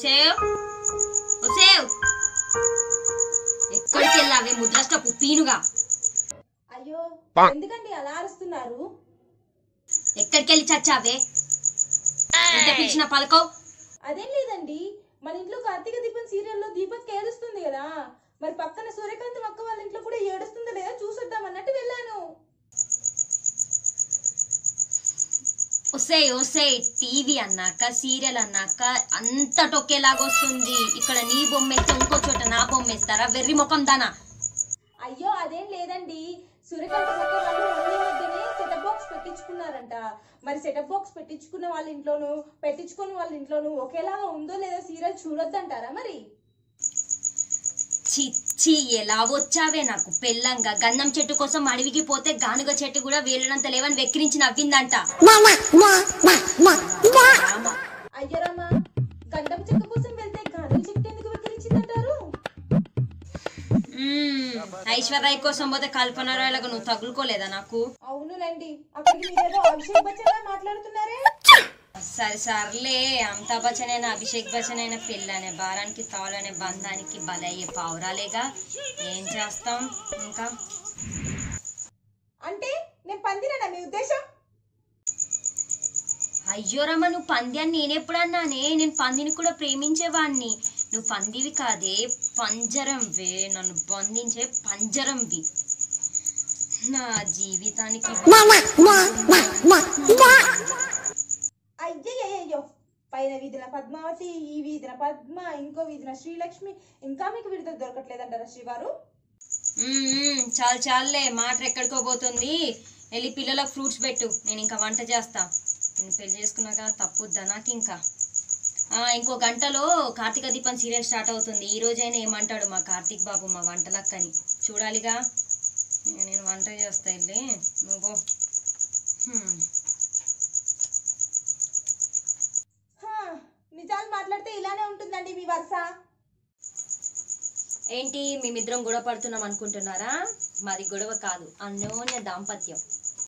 Save ఓ save ఎక్కడికి వెళ్ళావే ముద్రష్టపు పీనుగా అయ్యో ఎందుకండి అలా అరుస్తున్నారు ఎక్కడికి వెళ్ళి చచ్చావే ఎంత పిలిచిన పలకవు అదేం లేదండి మన ఇంట్లో కార్తీక దీపం సీరియల్లో దీపక్ ఏడుస్తుంది కదా మరి పక్కన సూర్యకాంతం అక్క వాళ్ళ ఇంట్లో కూడా ఏడుస్తుందో లేదా చూసొద్దాం అన్నట్టు వెళ్ళాను ఒసే ఒసే టీవీ అన్నాక సీరియల్ అన్నాక అంత టొక్కేలాగా వస్తుంది ఇక్కడ నీ బొమ్మేస్తే ఇంకో చోట నా బొమ్మేస్తారా వెర్రి ముఖం దానా అయ్యో అదేం లేదండి సూర్యకాంతం అక్క వాళ్ళు ఓన్లీ మధ్యనే సెటప్ బాక్స్ పెట్టించుకున్నారంట మరి సెటప్ బాక్స్ పెట్టించుకున్న వాళ్ళ ఇంట్లోనూ పెట్టించుకుని వాళ్ళ ఇంట్లోనూ ఒకేలాగా ఉందో లేదో సీరియల్ చూడొద్దంటారా మరి చిచ్చి ఎలా వచ్చావే నాకు పెళ్ళంగా గంధం చెట్టు కోసం అడవికి పోతే గానుగ చెట్టు కూడా వేలినంత లేవని వెక్కిరించి నవ్విందంట అయ్యరామా గంధం చెక్క కోసం వెళ్తే గంధం చెట్టు ఎందుకు వికరించిందంటారు మ్మ్. ఐశ్వర్య కోసం పోతే కల్పన రాయలకు నువ్వు తగులుకోలేదా నాకు అవునులేండి అక్కడికి మీరేదో అభిషేక్ బచ్చన్ లా మాట్లాడుతున్నారే సరే సర్లే అమితాబ్ బచ్చన్ అయినా అభిషేక్ బచ్చన్ అయినా పెళ్ళనే భారానికి తాళనే బంధానికి బలయ్యే పావురాలేగా ఏం చేస్తాం ఇంకా అంటే నేను పందిరేనా మీ ఉద్దేశం అయ్యో రమ్మ నువ్వు పంది అని నేనెప్పుడన్నానే నేను పందిని కూడా ప్రేమించేవాణ్ణి నువ్వు పందివి కాదే పంజరంవే నన్ను బంధించే పంజరంవి నా జీవితానికి అయ్యయ్యో పైన వీధిన పద్మావతి ఈ వీధిన పద్మ ఇంకో వీధిన శ్రీలక్ష్మి ఇంకా మీకు విడుదల దొరకట్లేదంటారా శ్రీవారు మ్మ్, మ్మ్, చాలు చాలులే మాట ఎక్కడికో పోతుంది వెళ్ళి పిల్లలకు ఫ్రూట్స్ పెట్టు నేను ఇంకా వంట చేస్తా నేను పెళ్లి చేసుకున్నాక తప్పుద్దా నాకు ఇంకా ఆ, ఇంకో గంటలో కార్తీక దీపం సీరియల్ స్టార్ట్ అవుతుంది ఈ రోజైనా ఏమంటాడు మా కార్తీక్ బాబు మా వంటలక్కని చూడాలిగా ఇక నేను వంట చేస్తా వెళ్ళి నువ్వు హ్మ్. హా, నిజాలు మాట్లాడితే ఇలానే ఉంటుందండి మీ వరుస ఏంటి మేమిద్దరం గొడవ పడుతున్నాం అనుకుంటున్నారా మాది గొడవ కాదు అన్యోన్య దాంపత్యం